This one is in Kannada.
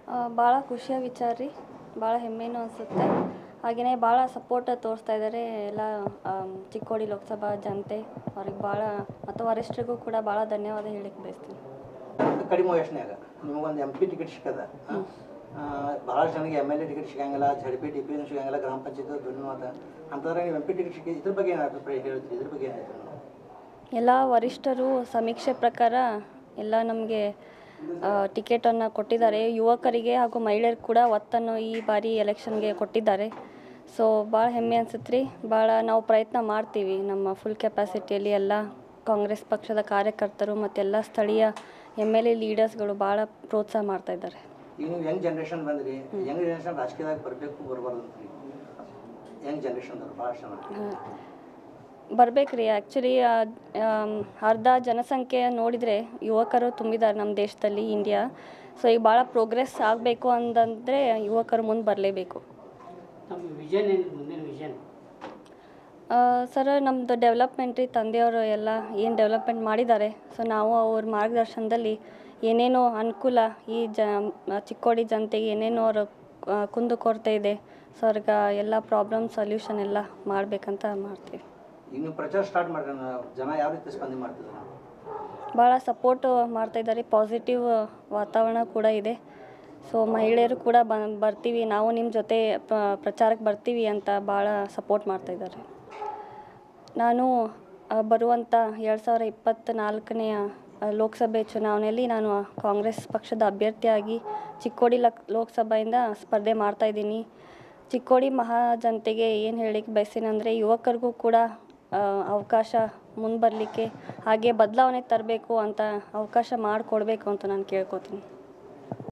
ಭಾಳ ಖುಷಿಯ ವಿಚಾರ ರೀ ಭಾಳ ಹೆಮ್ಮೆನೂ ಅನಿಸುತ್ತೆ ಹಾಗೆಯೇ ಭಾಳ ಸಪೋರ್ಟ್ ತೋರಿಸ್ತಾ ಇದ್ದಾರೆ ಎಲ್ಲ ಆಮ್, ಚಿಕ್ಕೋಡಿ ಲೋಕಸಭಾ ಜನತೆ ಅವ್ರಿಗೆ ಭಾಳ ಮತ್ತು ವರಿಷ್ಠರಿಗೂ ಕೂಡ ಭಾಳ ಧನ್ಯವಾದ ಹೇಳಿಕ್ಕೆ ಬಯಸ್ತೀನಿ ಕಡಿಮೆ ವಯಸ್ಸಿನಾಗ ನಿಮಗೊಂದು ಎಂ ಪಿ ಟಿಕೆಟ್ ಸಿಕ್ಕದ ಭಾಳ ಜನಕ್ಕೆ ಎಮ್ ಎಲ್ ಎ ಟಿಕೆಟ್ ಸಿಗಂಗಿಲ್ಲ ಜಡ್ ಪಿ ಟಿ ಪಿ ಸಿಗಂಗಿಲ್ಲ ಗ್ರಾಮ ಪಂಚಾಯತ್ ಧನ್ಯವಾದ ಅಂತಂದ್ರೆ ನೀವು ಎಂ ಪಿ ಟಿಕೆಟ್ ಸಿಕ್ಕಿ ಇದ್ರ ಬಗ್ಗೆ ಏನು ಅಭಿಪ್ರಾಯ ಹೇಳ್ತೀರಿ ಇದ್ರ ಬಗ್ಗೆ ಏನು ಹೇಳ್ತೀರಿ ನೀವು ಎಲ್ಲ ವರಿಷ್ಠರು ಸಮೀಕ್ಷೆ ಪ್ರಕಾರ ಎಲ್ಲ ನಮಗೆ ಟಿಕೆಟನ್ನು ಕೊಟ್ಟಿದ್ದಾರೆ ಯುವಕರಿಗೆ ಹಾಗೂ ಮಹಿಳೆಯರಿಗೆ ಕೂಡ ಒತ್ತನ್ನು ಈ ಬಾರಿ ಎಲೆಕ್ಷನ್ಗೆ ಕೊಟ್ಟಿದ್ದಾರೆ ಸೊ ಭಾಳ ಹೆಮ್ಮೆ ಅನ್ಸುತ್ತೆ ರೀ ಭಾಳ ನಾವು ಪ್ರಯತ್ನ ಮಾಡ್ತೀವಿ ನಮ್ಮ ಫುಲ್ ಕೆಪಾಸಿಟಿಯಲ್ಲಿ ಎಲ್ಲ ಕಾಂಗ್ರೆಸ್ ಪಕ್ಷದ ಕಾರ್ಯಕರ್ತರು ಮತ್ತೆಲ್ಲ ಸ್ಥಳೀಯ ಎಮ್ ಎಲ್ ಎ ಲೀಡರ್ಸ್ಗಳು ಭಾಳ ಪ್ರೋತ್ಸಾಹ ಮಾಡ್ತಾ ಇದ್ದಾರೆ ಈಗ ನೀವು ಯಂಗ್ ಜನ್ರೇಷನ್ ಬಂದ್ರಿ ಯಂಗ್ ಜನ್ರೇಷನ್ ರಾಜಕೀಯದಾಗ ಬರಬೇಕು ಬರಬಾರ್ದು ಅಂತ್ರಿ ಯಂಗ್ ಜನ್ರೇಷನ್ ಭಾಳ ಚೆನ್ನಾಗಿ ಬರ್ಬೇಕು ರೀ ಆ್ಯಕ್ಚುಲಿ ಅರ್ಧ ಜನಸಂಖ್ಯೆ ನೋಡಿದರೆ ಯುವಕರು ತುಂಬಿದ್ದಾರೆ ನಮ್ಮ ದೇಶದಲ್ಲಿ ಇಂಡಿಯಾ ಸೊ ಈಗ ಭಾಳ ಪ್ರೋಗ್ರೆಸ್ ಆಗಬೇಕು ಅಂತಂದರೆ ಯುವಕರು ಮುಂದೆ ಬರಲೇಬೇಕು ನಮ್ಮ ವಿಷನ್ ಏನು ಮುಂದಿನ ವಿಷನ್ ಸರ್ ನಮ್ಮದು ಡೆವಲಪ್ಮೆಂಟ್ ರೀ ತಂದೆಯವರು ಎಲ್ಲ ಏನು ಡೆವಲಪ್ಮೆಂಟ್ ಮಾಡಿದ್ದಾರೆ ಸೊ ನಾವು ಅವ್ರ ಮಾರ್ಗದರ್ಶನದಲ್ಲಿ ಏನೇನೋ ಅನುಕೂಲ ಈ ಜ ಚಿಕ್ಕೋಡಿ ಜನತೆಗೆ ಏನೇನೋ ಅವ್ರ ಆ, ಕುಂದುಕೊರತೆ ಇದೆ ಸೊ ಅವ್ರಿಗೆ ಎಲ್ಲ ಪ್ರಾಬ್ಲಮ್ ಸೊಲ್ಯೂಷನ್ ಎಲ್ಲ ಮಾಡಬೇಕಂತ ಮಾಡ್ತೀವಿ ಈಗ ನೀವು ಪ್ರಚಾರ ಸ್ಟಾರ್ಟ್ ಮಾಡ್ರಿ ಜನ ಯಾವ ರೀತಿ ಸ್ಪಂದನೆ ಮಾಡ್ತಿದ್ದಾರೆ ಭಾಳ ಸಪೋರ್ಟು ಮಾಡ್ತಾ ಇದ್ದಾರೆ ಪಾಸಿಟಿವ್ ವಾತಾವರಣ ಕೂಡ ಇದೆ ಸೊ ಮಹಿಳೆಯರು ಕೂಡ ಬ ಬರ್ತೀವಿ ನಾವು ನಿಮ್ಮ ಜೊತೆ ಪ್ರ- ಪ್ರಚಾರಕ್ಕೆ ಬರ್ತೀವಿ ಅಂತ ಭಾಳ ಸಪೋರ್ಟ್ ಮಾಡ್ತಾ ಇದ್ದಾರೆ ನಾನು ಆ, ಬರುವಂಥ ಎರಡು ಸಾವಿರ ಇಪ್ಪತ್ತ್ನಾಲ್ಕನೆಯ ಲೋಕಸಭೆ ಚುನಾವಣೆಯಲ್ಲಿ ನಾನು ಕಾಂಗ್ರೆಸ್ ಪಕ್ಷದ ಅಭ್ಯರ್ಥಿಯಾಗಿ ಚಿಕ್ಕೋಡಿ ಲಕ್ ಲೋಕಸಭೆಯಿಂದ ಸ್ಪರ್ಧೆ ಮಾಡ್ತಾ ಇದ್ದೀನಿ ಚಿಕ್ಕೋಡಿ ಮಹಾಜನತೆಗೆ ಏನು ಹೇಳಿಕ್ಕೆ ಬಯಸ್ತೀನಂದರೆ ಯುವಕರಿಗೂ ಕೂಡ ಆ, ಅವಕಾಶ ಮುಂದೆ ಬರಲಿಕ್ಕೆ ಹಾಗೆ ಬದಲಾವಣೆ ತರಬೇಕು ಅಂತ ಅವಕಾಶ ಮಾಡಿಕೊಡ್ಬೇಕು ಅಂತ ನಾನು ಕೇಳ್ಕೊತೀನಿ